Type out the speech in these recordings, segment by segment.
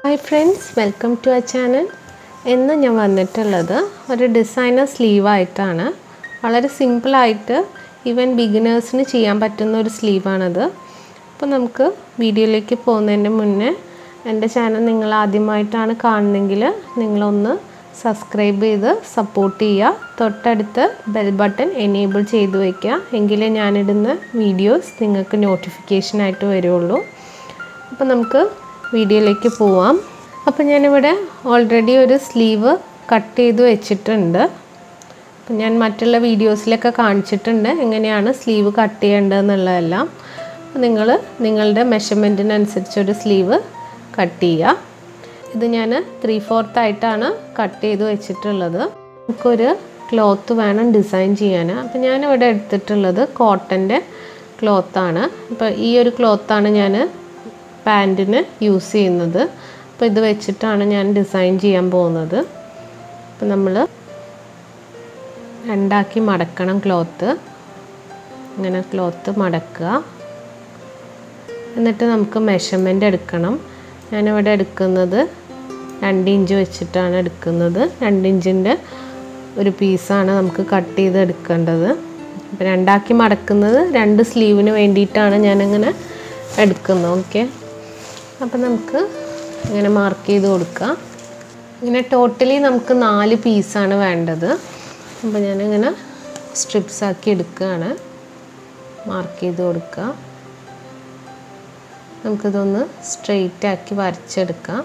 hi friends welcome to ആ channel ഇന്ന് ഞാൻ വന്നിട്ടുള്ളത് ഒരു ഡിസൈനർ സ്ലീവായിട്ടാണ് വളരെ സിമ്പിളായിട്ട് ഈവൻ ബിഗിനേഴ്സിന് ചെയ്യാൻ പറ്റുന്ന ഒരു സ്ലീവാണത് അപ്പോൾ നമുക്ക് വീഡിയോയിലേക്ക് പോകുന്നതിന് മുന്നേ എൻ്റെ ചാനൽ നിങ്ങൾ ആദ്യമായിട്ടാണ് കാണുന്നതെങ്കിൽ നിങ്ങളൊന്ന് സബ്സ്ക്രൈബ് ചെയ്ത് സപ്പോർട്ട് ചെയ്യുക തൊട്ടടുത്ത് ബെൽ ബട്ടൺ എനേബിൾ ചെയ്ത് വയ്ക്കുക എങ്കിലേ ഞാനിടുന്ന വീഡിയോസ് നിങ്ങൾക്ക് നോട്ടിഫിക്കേഷനായിട്ട് വരുള്ളൂ അപ്പോൾ നമുക്ക് വീഡിയോയിലേക്ക് പോവാം അപ്പോൾ ഞാനിവിടെ ഓൾറെഡി ഒരു സ്ലീവ് കട്ട് ചെയ്ത് വെച്ചിട്ടുണ്ട് അപ്പം ഞാൻ മറ്റുള്ള വീഡിയോസിലൊക്കെ കാണിച്ചിട്ടുണ്ട് എങ്ങനെയാണ് സ്ലീവ് കട്ട് ചെയ്യേണ്ടതെന്നുള്ളതെല്ലാം നിങ്ങൾ നിങ്ങളുടെ മെഷർമെൻറ്റിനനുസരിച്ചൊരു സ്ലീവ് കട്ട് ചെയ്യുക ഇത് ഞാൻ ത്രീ ഫോർത്ത് ആയിട്ടാണ് കട്ട് ചെയ്ത് വെച്ചിട്ടുള്ളത് നമുക്കൊരു ക്ലോത്ത് വേണം ഡിസൈൻ ചെയ്യാൻ അപ്പോൾ ഞാനിവിടെ എടുത്തിട്ടുള്ളത് കോട്ടൻ്റെ ക്ലോത്താണ് അപ്പോൾ ഈ ഒരു ക്ലോത്താണ് ഞാൻ പാൻറ്റിന് യൂസ് ചെയ്യുന്നത് അപ്പോൾ ഇത് വെച്ചിട്ടാണ് ഞാൻ ഡിസൈൻ ചെയ്യാൻ പോകുന്നത് അപ്പോൾ നമ്മൾ രണ്ടാക്കി മടക്കണം ക്ലോത്ത് ഇങ്ങനെ ക്ലോത്ത് മടക്കുക എന്നിട്ട് നമുക്ക് മെഷർമെൻ്റ് എടുക്കണം ഞാനിവിടെ എടുക്കുന്നത് രണ്ട് ഇഞ്ച് വെച്ചിട്ടാണ് എടുക്കുന്നത് രണ്ട് ഇഞ്ചിൻ്റെ ഒരു പീസാണ് നമുക്ക് കട്ട് ചെയ്ത് എടുക്കേണ്ടത് അപ്പോൾ രണ്ടാക്കി മടക്കുന്നത് രണ്ട് സ്ലീവിന് വേണ്ടിയിട്ടാണ് ഞാനിങ്ങനെ എടുക്കുന്നത് ഓക്കെ അപ്പോൾ നമുക്ക് ഇങ്ങനെ മാർക്ക് ചെയ്ത് കൊടുക്കാം ഇങ്ങനെ ടോട്ടലി നമുക്ക് നാല് പീസാണ് വേണ്ടത് അപ്പോൾ ഞാനിങ്ങനെ സ്ട്രിപ്സ് ആക്കി എടുക്കുകയാണ് മാർക്ക് ചെയ്ത് കൊടുക്കുക നമുക്കിതൊന്ന് സ്ട്രെയിറ്റ് ആക്കി വരച്ചെടുക്കാം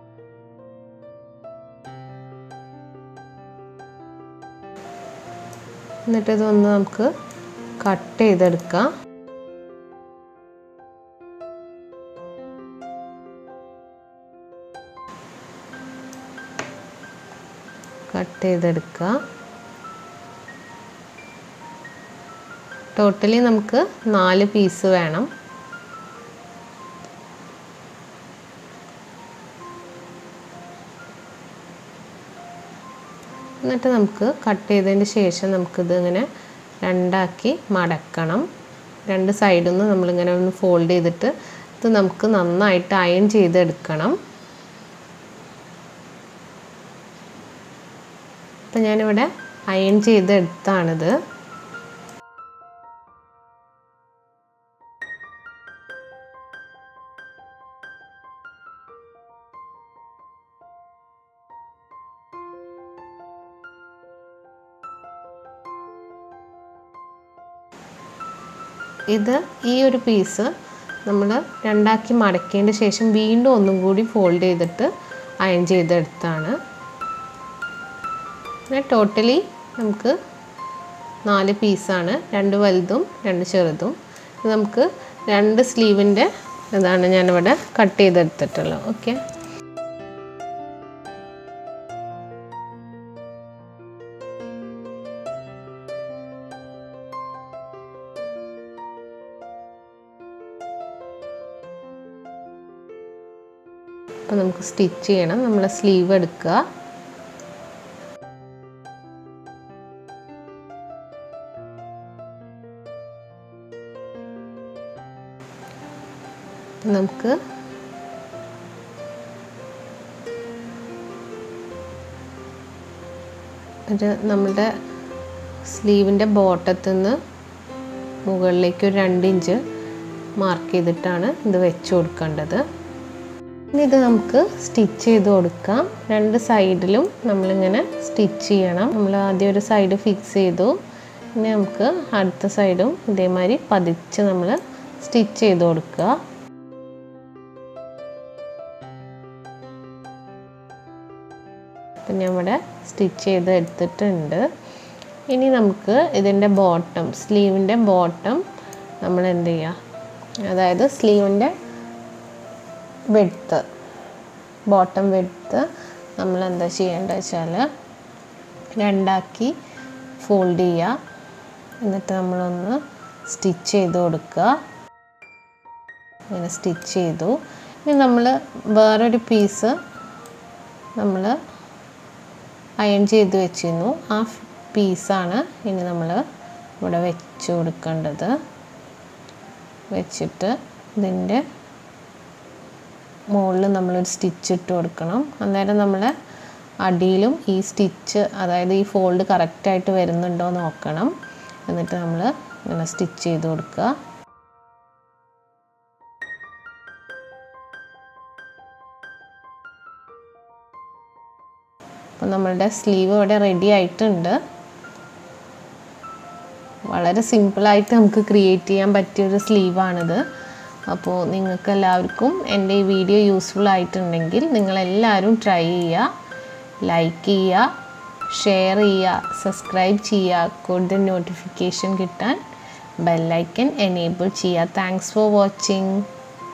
എന്നിട്ട് ഇതൊന്ന് നമുക്ക് കട്ട് ചെയ്തെടുക്കാം കട്ട് ചെയ്തെടുക്കുക ടോട്ടലി നമുക്ക് നാല് പീസ് വേണം എന്നിട്ട് നമുക്ക് കട്ട് ചെയ്തതിന് ശേഷം നമുക്കിത് ഇങ്ങനെ രണ്ടാക്കി മടക്കണം രണ്ട് സൈഡിൽ നിന്ന് നമ്മളിങ്ങനെ ഒന്ന് ഫോൾഡ് ചെയ്തിട്ട് ഇത് നമുക്ക് നന്നായിട്ട് അയൺ ചെയ്തെടുക്കണം അപ്പം ഞാനിവിടെ അയൺ ചെയ്തെടുത്താണിത് ഇത് ഈ ഒരു പീസ് നമ്മൾ രണ്ടാക്കി മടക്കിയതിൻ്റെ ശേഷം വീണ്ടും ഒന്നും കൂടി ഫോൾഡ് ചെയ്തിട്ട് അയൺ ചെയ്തെടുത്താണ് പിന്നെ ടോട്ടലി നമുക്ക് നാല് പീസാണ് രണ്ട് വലുതും രണ്ട് ചെറുതും ഇത് നമുക്ക് രണ്ട് സ്ലീവിൻ്റെ ഇതാണ് ഞാനിവിടെ കട്ട് ചെയ്തെടുത്തിട്ടുള്ളത് ഓക്കെ അപ്പോൾ നമുക്ക് സ്റ്റിച്ച് ചെയ്യണം നമ്മൾ സ്ലീവ് എടുക്കുക നമുക്ക് ഒരു നമ്മളുടെ സ്ലീവിൻ്റെ ബോട്ടത്തിൽ നിന്ന് മുകളിലേക്ക് ഒരു രണ്ട് ഇഞ്ച് മാർക്ക് ചെയ്തിട്ടാണ് ഇത് വെച്ച് കൊടുക്കേണ്ടത് ഇനി ഇത് നമുക്ക് സ്റ്റിച്ച് ചെയ്ത് കൊടുക്കാം രണ്ട് സൈഡിലും നമ്മളിങ്ങനെ സ്റ്റിച്ച് ചെയ്യണം നമ്മൾ ആദ്യം ഒരു സൈഡ് ഫിക്സ് ചെയ്തു ഇനി നമുക്ക് അടുത്ത സൈഡും ഇതേമാതിരി പതിച്ച് നമ്മൾ സ്റ്റിച്ച് ചെയ്ത് കൊടുക്കുക അപ്പം ഞാൻ ഇവിടെ സ്റ്റിച്ച് ചെയ്ത് എടുത്തിട്ടുണ്ട് ഇനി നമുക്ക് ഇതിൻ്റെ ബോട്ടം സ്ലീവിൻ്റെ ബോട്ടം നമ്മൾ എന്ത് ചെയ്യുക അതായത് സ്ലീവിൻ്റെ വെടുത്ത് ബോട്ടം വെടുത്ത് നമ്മൾ എന്താ ചെയ്യേണ്ടത് വെച്ചാൽ രണ്ടാക്കി ഫോൾഡ് ചെയ്യുക എന്നിട്ട് നമ്മളൊന്ന് സ്റ്റിച്ച് ചെയ്ത് കൊടുക്കുക ഇങ്ങനെ സ്റ്റിച്ച് ചെയ്തു ഇനി നമ്മൾ വേറൊരു പീസ് നമ്മൾ അയൺ ചെയ്ത് വെച്ചിരുന്നു ആ പീസാണ് ഇനി നമ്മൾ ഇവിടെ വെച്ച് കൊടുക്കേണ്ടത് വെച്ചിട്ട് ഇതിൻ്റെ മുകളിൽ നമ്മളൊരു സ്റ്റിച്ച് ഇട്ട് കൊടുക്കണം അന്നേരം നമ്മൾ അടിയിലും ഈ സ്റ്റിച്ച് അതായത് ഈ ഫോൾഡ് കറക്റ്റായിട്ട് വരുന്നുണ്ടോ എന്ന് നോക്കണം എന്നിട്ട് നമ്മൾ ഇങ്ങനെ സ്റ്റിച്ച് ചെയ്ത് കൊടുക്കുക അപ്പം നമ്മളുടെ സ്ലീവ് ഇവിടെ റെഡി ആയിട്ടുണ്ട് വളരെ സിമ്പിളായിട്ട് നമുക്ക് ക്രിയേറ്റ് ചെയ്യാൻ പറ്റിയൊരു സ്ലീവാണിത് അപ്പോൾ നിങ്ങൾക്ക് എല്ലാവർക്കും എൻ്റെ ഈ വീഡിയോ യൂസ്ഫുൾ ആയിട്ടുണ്ടെങ്കിൽ നിങ്ങളെല്ലാവരും ട്രൈ ചെയ്യുക ലൈക്ക് ചെയ്യുക ഷെയർ ചെയ്യുക സബ്സ്ക്രൈബ് ചെയ്യുക കൂടുതൽ നോട്ടിഫിക്കേഷൻ കിട്ടാൻ ബെല്ലൈക്കൻ എനേബിൾ ചെയ്യുക താങ്ക്സ് ഫോർ വാച്ചിങ്